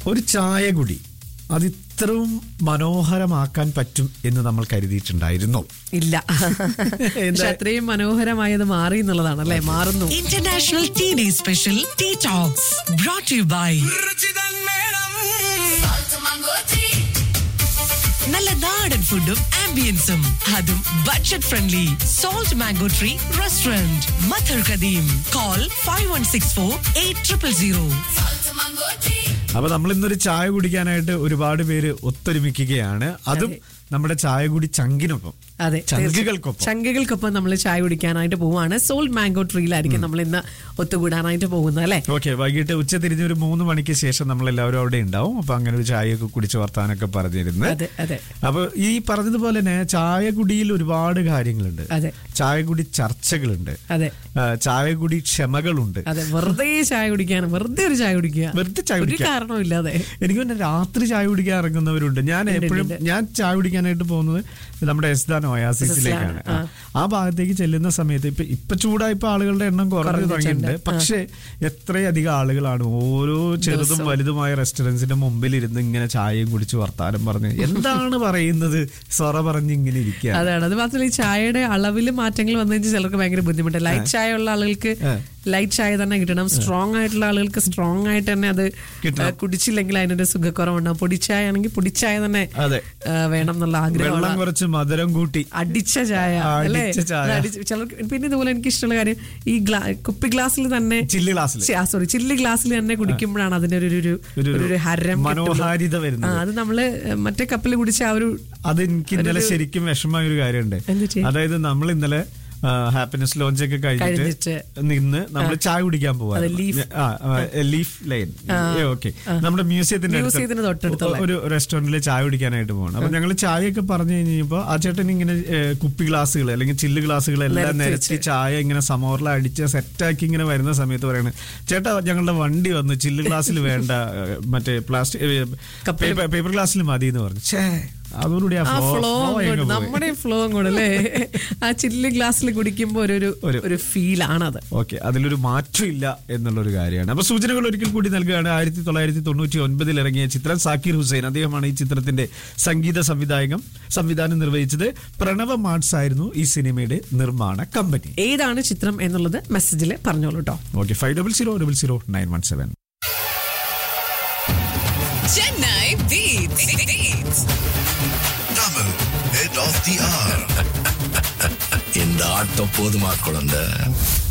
ഒരു ചായ കുടി അത് ഇത്രയും മനോഹരമാക്കാൻ പറ്റും എന്ന് നമ്മൾ കരുതിയിട്ടുണ്ടായിരുന്നു ഇല്ല എന്താ? പക്ഷെ അത്രയും മനോഹരമായത് മാറി എന്നുള്ളതാണ് അല്ലെ മാറുന്നു International Tea Day Special Tea Talks brought to you by നല്ല നാടൻ ഫുഡും ആംബിയൻസും അതും budget friendly salt mango tree restaurant മഥർ കദീം call five one six four eight triple zero അപ്പൊ നമ്മൾ ഇന്നൊരു ചായ കുടിക്കാനായിട്ട് ഒരുപാട് പേര് ഒത്തൊരുമിക്കുകയാണ് അതും നമ്മുടെ ചായ കുടി ചങ്കിനൊപ്പം അതെ ചങ്കുകൾക്കൊപ്പം ചങ്കുകൾക്കൊപ്പം നമ്മൾ ചായ കുടിക്കാനായിട്ട് പോവാണ് സോൾട്ട് മാംഗോ ട്രീയിലായിരിക്കും നമ്മൾ ഇന്ന് ഒത്തുകൂടാനായിട്ട് പോകുന്നത് അല്ലെ ഓക്കെ വൈകിട്ട് ഉച്ച തിരിഞ്ഞ് ഒരു മൂന്ന് മണിക്ക് ശേഷം നമ്മൾ എല്ലാവരും അവിടെ ഉണ്ടാവും അപ്പൊ അങ്ങനെ ഒരു ചായയൊക്കെ കുടിച്ച് വർത്താനൊക്കെ പറഞ്ഞിരുന്നു അതെ അതെ അപ്പൊ ഈ പറഞ്ഞതുപോലെ തന്നെ ചായ കുടിയിൽ ഒരുപാട് കാര്യങ്ങളുണ്ട് അതെ. ചായ കുടി ചർച്ചകളുണ്ട് അതെ ആ, ചായ കുടി ക്ഷമകളുണ്ട് അതെ വെറുതെ ചായ കുടിക്കാനും വെറുതെ ഒരു ചായ കുടിക്കുക വെറുതെ ചായ ഒരു കുടിക്കാൻ. കാരണവും ഇല്ലാതെ എനിക്ക് പിന്നെ രാത്രി ചായ കുടിക്കാൻ ഇറങ്ങുന്നവരുണ്ട് ഞാൻ എപ്പോഴും ഞാൻ ചായ കുടിക്കാനായിട്ട് പോകുന്നത് നമ്മുടെ എസ്ദാൻ ഒയാസിസിലേക്കാണ് ആ. ആ ഭാഗത്തേക്ക് ചെല്ലുന്ന സമയത്ത് ഇപ്പൊ ഇപ്പൊ ചൂടായപ്പോ ആളുകളുടെ എണ്ണം കുറഞ്ഞു കുറഞ്ഞിട്ടുണ്ട്. തുടങ്ങിയിട്ടുണ്ട് പക്ഷേ എത്രയധികം ആളുകളാണ് ഓരോ ചെറുതും വലുതുമായ റെസ്റ്റോറൻസിന്റെ മുമ്പിൽ ഇരുന്ന് ഇങ്ങനെ ചായയും കുടിച്ച് വർത്താനം പറഞ്ഞ് എന്താണ് പറയുന്നത് സൊറ പറഞ്ഞ് ഇങ്ങനെ ഇരിക്കുക അതാണ് അത് മാത്രമല്ല ഈ ചായയുടെ അളവിൽ മാറ്റങ്ങൾ വന്നു കഴിഞ്ഞാൽ ചിലർക്ക് ഭയങ്കര ബുദ്ധിമുട്ട് ലൈറ്റ് ചായ ഉള്ള ആളുകൾക്ക് ലൈറ്റ് ചായ തന്നെ കിട്ടണം സ്ട്രോങ് ആയിട്ടുള്ള ആളുകൾക്ക് സ്ട്രോങ് ആയിട്ട് തന്നെ അത് കിട്ടണം. ആ, കുടിച്ചില്ലെങ്കിൽ അതിനൊരു സുഖക്കുറവുണ്ടാവും പൊടിച്ചായ ആണെങ്കിൽ പൊടിച്ചായ തന്നെ അതെ. ആ, വേണം എന്നുള്ള വെള്ളം ആഗ്രഹമാണ് കുറച്ച് മധുരം കൂട്ടി അടിച്ച ചായ ആ, അല്ലേ അടിച്ച ചായ. അത് അടിച്ച- ചിലർക്ക് പിന്നെ ഇതുപോലെ എനിക്ക് ഇഷ്ടമുള്ള കാര്യം ഈ ഗ്ലാ കുപ്പി ഗ്ലാസ്സിൽ തന്നെ ചില്ല് ഗ്ലാസ്സിൽ സോറി ചില്ലി ഗ്ലാസ്സിൽ തന്നെ കുടിക്കുമ്പോഴാണ് അതിന്റെ ഒരു ഒരു- ഒരു- ഒരു ഒരു ഹരം കിട്ടുള്ളൂ. മനോഹാരിത ആ, വരുന്നത് അത് നമ്മള് മറ്റേ കപ്പിൽ കുടിച്ച ആ ഒരു അത് എനിക്ക് ഇന്നലെ ശരിക്കും വിഷമമായ ഒരു കാര്യമുണ്ട് എന്ത് ചെയ്യും? അതായത് നമ്മൾ ഇന്നലെ ഹാപ്പിനെസ് ലോഞ്ച് ഒക്കെ കഴിഞ്ഞിട്ട് കഴിഞ്ഞിട്ട്. നിന്ന് നമ്മൾ ചായ കുടിക്കാൻ പോവാ അതെ, leaf. ലീഫ് ലൈൻ ഓക്കെ നമ്മുടെ മ്യൂസിയത്തിന്റെ അടുത്ത് മ്യൂസിയത്തിന് തൊട്ടടുത്തുള്ള. ഒരു റെസ്റ്റോറന്റിൽ ചായ കുടിക്കാനായിട്ട് പോകണം അപ്പൊ ഞങ്ങൾ ചായയൊക്കെ പറഞ്ഞു കഴിഞ്ഞപ്പോ ആ ചേട്ടൻ ഇങ്ങനെ ഏ, കുപ്പി ഗ്ലാസ്സുകൾ അല്ലെങ്കിൽ ചില്ല് ഗ്ലാസ്സുകൾ എല്ലാം നിരത്തി നിരത്തി ചായ ഇങ്ങനെ സമോറിൽ അടിച്ച് സെറ്റാക്കി ഇങ്ങനെ വരുന്ന സമയത്ത് പറയണത് ചേട്ടാ ഞങ്ങളുടെ വണ്ടി വന്നു ചില്ല് ഗ്ലാസ്സിൽ വേണ്ട ഏ, മറ്റേ പ്ലാസ്റ്റിക് കപ്പില് പേപ്പർ ഗ്ലാസ്സിൽ മതി എന്ന് പറഞ്ഞു ഛേ അതോടുകൂടി ആ ആ flow- ഫ്ലോ flow അങ്ങ് പോയി. നമ്മുടെ ഫ്ലോ കൂടെ അല്ലേ ആ ചില്ല് ഗ്ലാസ്സിൽ കുടിക്കുമ്പോ ഒരു ഒരു ഒരു- ഒരു ഫീൽ ആണത് ഓക്കെ അതിലൊരു മാറ്റമില്ല എന്നുള്ളൊരു കാര്യമാണ് അപ്പൊ സൂചനകൾ ഒരിക്കൽ കൂടി നൽകുകയാണ് ആയിരത്തി തൊള്ളായിരത്തി തൊണ്ണൂറ്റി ഒൻപതിൽ ഇറങ്ങിയ ചിത്രം സാക്കിർ ഹുസൈൻ അദ്ദേഹമാണ് ഈ ചിത്രത്തിന്റെ സംഗീത സംവിധായകം സംവിധാനം നിർവഹിച്ചത് പ്രണവ മാർട്സ് ആയിരുന്നു ഈ സിനിമയുടെ നിർമ്മാണ കമ്പനി ഏതാണ് ചിത്രം എന്നുള്ളത് മെസ്സേജിൽ പറഞ്ഞോളൂ കേട്ടോ okay five double zero double zero nine one seven Chennai Beats. Beats. Tamil, head of the hour. இந்த ஆட்டம் போதுமா குழந்தை